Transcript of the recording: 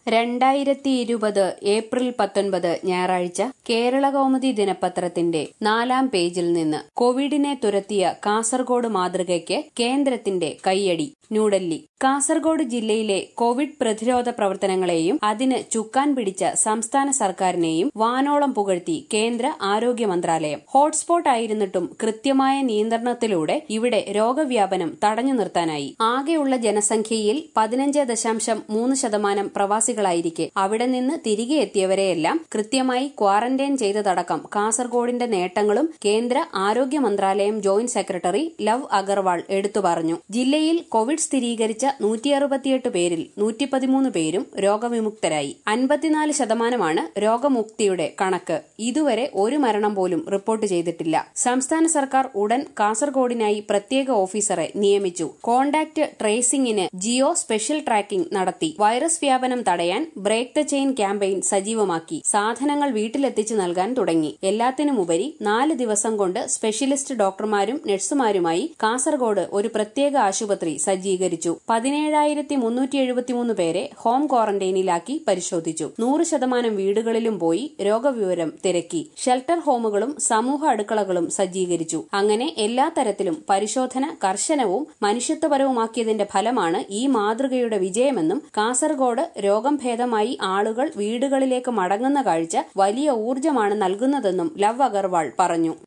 രണ്ടായിരത്തി ഇരുപത് ഏപ്രിൽ പത്തൊൻപത് ഞായറാഴ്ച കേരളകൗമുദി ദിനപത്രത്തിന്റെ നാലാം പേജിൽ നിന്ന് കോവിഡിനെ തുരത്തിയ കാസർഗോഡ് മാതൃകയ്ക്ക് കേന്ദ്രത്തിന്റെ കയ്യടി ന്യൂഡൽഹി കാസർഗോഡ് ജില്ലയിലെ കോവിഡ് പ്രതിരോധ പ്രവർത്തനങ്ങളെയും അതിന് ചുക്കാൻ പിടിച്ച സംസ്ഥാന സർക്കാരിനെയും വാനോളം പുകഴ്ത്തി കേന്ദ്ര ആരോഗ്യ മന്ത്രാലയം ഹോട്ട്സ്പോട്ട് ആയിരുന്നിട്ടും കൃത്യമായ നിയന്ത്രണത്തിലൂടെ ഇവിടെ രോഗവ്യാപനം തടഞ്ഞു നിർത്താനായി ആകെയുള്ള ജനസംഖ്യയിൽ പതിനഞ്ച് ദശാംശം മൂന്ന് ശതമാനം പ്രവാസികളായിരിക്കെ അവിടെ നിന്ന് തിരികെ എത്തിയവരെയെല്ലാം കൃത്യമായി ക്വാറന്റൈൻ ചെയ്തതടക്കം കാസർഗോഡിന്റെ നേട്ടങ്ങളും കേന്ദ്ര ആരോഗ്യ മന്ത്രാലയം ജോയിന്റ് സെക്രട്ടറി ലവ് അഗർവാൾ എടുത്തു പറഞ്ഞു ജില്ലയിൽ കോവിഡ് സ്ഥിരീകരിച്ച നൂറ്റി അറുപത്തിയെട്ട് പേരിൽ നൂറ്റി പതിമൂന്ന് പേരും രോഗവിമുക്തരായി അൻപത്തിനാല് ശതമാനമാണ് രോഗമുക്തിയുടെ കണക്ക് ഇതുവരെ ഒരു മരണം പോലും റിപ്പോർട്ട് ചെയ്തിട്ടില്ല സംസ്ഥാന സർക്കാർ ഉടൻ കാസർഗോഡിനായി പ്രത്യേക ഓഫീസറെ നിയമിച്ചു കോണ്ടാക്ട് ട്രേസിംഗിന് ജിയോ സ്പെഷ്യൽ ട്രാക്കിംഗ് നടത്തി വൈറസ് വ്യാപനം തടയാൻ ബ്രേക്ക് ദ ചെയിൻ ക്യാമ്പയിൻ സജീവമാക്കി സാധനങ്ങൾ വീട്ടിലെത്തിച്ചു നൽകാൻ തുടങ്ങി എല്ലാത്തിനുമുപരി നാല് ദിവസം കൊണ്ട് സ്പെഷ്യലിസ്റ്റ് ഡോക്ടർമാരും നഴ്സുമാരുമായി കാസർഗോഡ് ഒരു പ്രത്യേക ആശുപത്രി സജ്ജീകരിച്ചു പതിനേഴായിരത്തി മുന്നൂറ്റി എഴുപത്തിമൂന്ന് പേരെ ഹോം ക്വാറന്റൈനിലാക്കി പരിശോധിച്ചു നൂറ് ശതമാനം വീടുകളിലും പോയി രോഗവിവരം തിരക്കി ഷെൽട്ടർ ഹോമുകളും സമൂഹ അടുക്കളകളും സജ്ജീകരിച്ചു അങ്ങനെ എല്ലാ തരത്തിലും പരിശോധന കർശനവും മനുഷ്യത്വപരവുമാക്കിയതിന്റെ ഫലമാണ് ഈ മാതൃകയുടെ വിജയമെന്നും കാസർഗോഡ് രോഗം ഭേദമായി ആളുകൾ വീടുകളിലേക്ക് മടങ്ങുന്ന കാഴ്ച വലിയ ഊർജ്ജമാണ് നൽകുന്നതെന്നും ലവ് അഗർവാൾ പറഞ്ഞു